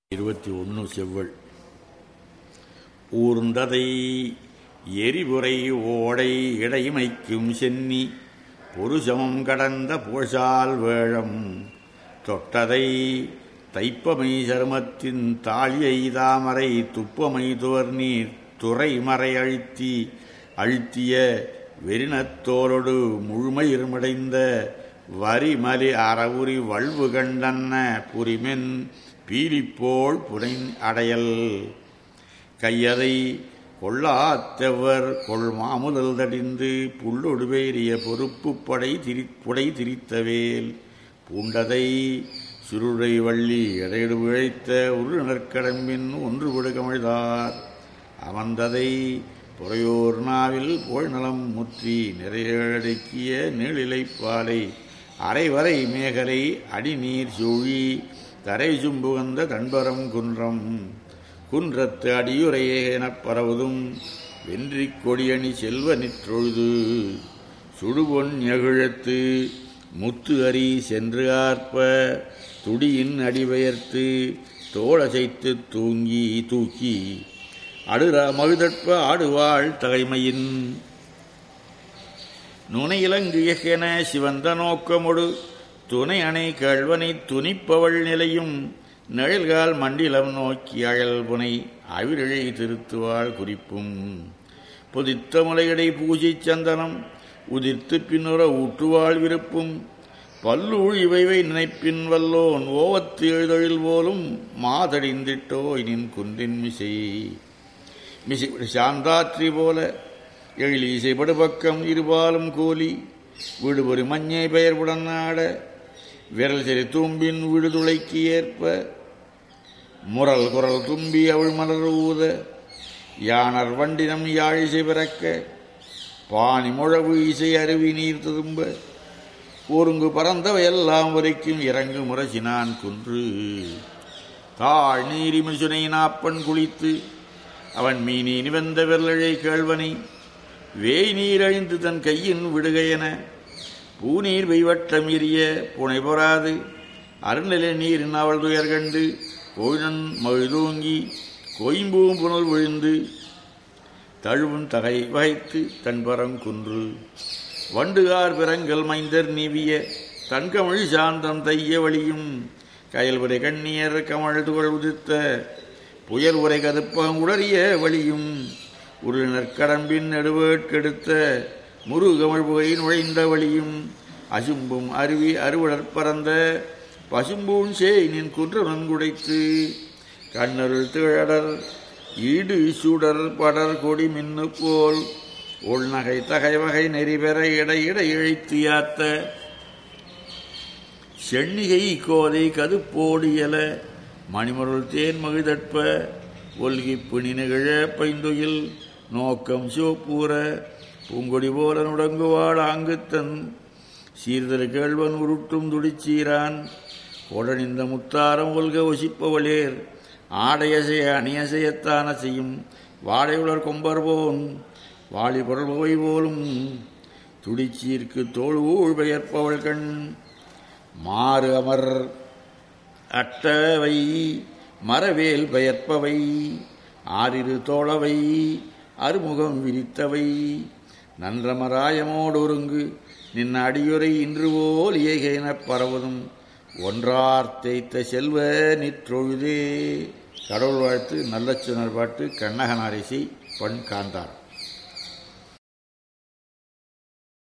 இருபத்தி ஒன்று செவ்வல் ஊர்ந்ததை எரிபுரை ஓடை இடைமைக்கும் சென்னி பொருசமம் கடந்த புகழால் வேழம் தொட்டதை தைப்பமை சருமத்தின் தாழியை தாமரை துப்பமை துவர்நீர் துறைமறை அழுத்தி அழுத்திய வெறினத்தோலொடு முழுமயிர்மடைந்த வரிமலி அறவுரி வல்வு கண்டன்ன புரிமென் பீலிப்போல் புனை அடையல் கையதை கொள்ளாத்தெவர் கொள் மாமுதல் தடிந்து புல்லொடுவேறிய பொறுப்பு படை திரி புடை திரித்தவேல் பூண்டதை சுருளை வள்ளி எடையிடு விழைத்த உரு நற்கடம்பின் ஒன்று விடுகமிழ்தார் அமர்ந்ததை புறையோர் நாவில் புகழ்நலம் முற்றி நிறையடக்கிய நீளிலைப்பாலை அரைவரை மேகலை அடிநீர் சூழி தரை சும்புகந்த தன்பரம் குன்றம் குன்றத்து அடியுரையே எனப் பரவுதும் வென்றிக் கொடியணி செல்வ நிற்றொழுது சுடுபொன் எகிழத்து முத்து அரி சென்று ஆர்ப்ப துடியின் அடிபெயர்த்து தோளசைத்து தூங்கி தூக்கி அடுரா மழுதற்ப ஆடுவாள் தகைமையின் நுனையிலங்கியகென சிவந்த நோக்கமொடு துணை அணை கழ்வனை துணிப்பவள் நிலையும் நிழல்கால் மண்டிலம் நோக்கி அழல் புனை அவிழை திருத்துவாள் குறிப்பும் புதித்த முலையடை பூஜை சந்தனம் உதிர்த்து பின்னுற ஊட்டுவாள் விருப்பும் பல்லூழ் இவைவை நினைப்பின் வல்லோன் ஓவத்து எழுதொழில் போலும் மாதடிந்திட்டோ இனின் குன்றின் மிசை மிசை சாந்தாற்றி போல எழில் இசைப்படு பக்கம் இருபாலும் கோலி விடுபொரு மஞ்சை பெயர்வுடன் ஆட விரல் சரி தும்பின் விடுதுளைக்கு ஏற்ப முரல் குரல் தும்பி அவள் மலர் ஊத யானர் வண்டினம் யாழிசை பிறக்க பாணி முழவு இசை அருவி நீர் திரும்ப ஒருங்கு பறந்தவை எல்லாம் வரைக்கும் இறங்கு முரசினான் குன்று தாழ் நீரி மிசுனை நாப்பன் குளித்து அவன் மீனி நிவந்த விரலழை கேழ்வனை வேய் நீர் அழிந்து தன் கையின் விடுகையென பூநீர் வெய்வட்டம் எரிய புனை பொறாது அருநிலை நீரின் அவள் துயர் கண்டு கோயினன் மழுதூங்கி கொய்ம்பூம் புனல் விழுந்து தழுவும் தகை வகைத்து தன்பரம் குன்று வண்டுகார் பிறங்கல் மைந்தர் நீவிய தன்கமிழ் சாந்தம் தைய வழியும் கயல்புரை கண்ணியர் கமழ் துகள் உதித்த புயல் உரை கதுப்பகம் உடறிய வழியும் உருளினர் கடம்பின் நெடுவேட்கெடுத்த முருகமிழ் புகை நுழைந்த வழியும் அசும்பும் அருவி அறுவடற் பறந்த பசும்பூன் சேய் நின் குன்ற நன்குடைத்து கண்ணருள் திழடர் ஈடு சூடர் படர் கொடி மின்னு போல் உள்நகை தகைவகை நெறிபெற இடை இடை இழைத்து யாத்த சென்னிகை கோதை கதுப்போடு இயல மணிமருள் தேன் மகிழ்தற்ப ஒல்கி பிணி நிகழ பைந்துயில் நோக்கம் சிவப்பூர பூங்கொடி போல நுடங்குவாள் ஆங்குத்தன் சீர்தரு கேழ்வன் உருட்டும் துடிச்சீரான் உடனிந்த முத்தாரம் ஒல்க ஒசிப்பவளேர் ஆடையசைய அணியசையத்தான செய்யும் வாடையுளர் கொம்பர் போன் வாளி பொருள் போய் போலும் துடிச்சீர்க்கு தோல் ஊழ் பெயர்ப்பவள் கண் மாறு அமர் அட்டவை மரவேல் பெயர்ப்பவை ஆறிரு தோளவை அறுமுகம் விரித்தவை நன்றமராயமோடொருங்கு நின் அடியுரை இன்று போல் இயகெனப் பரவதும் ஒன்றார் தேய்த்த செல்வ நிற்றொழுதே கடவுள் வாழ்த்து நல்லச்சுனர் பாட்டு கண்ணகனாரிசை பண் காந்தார்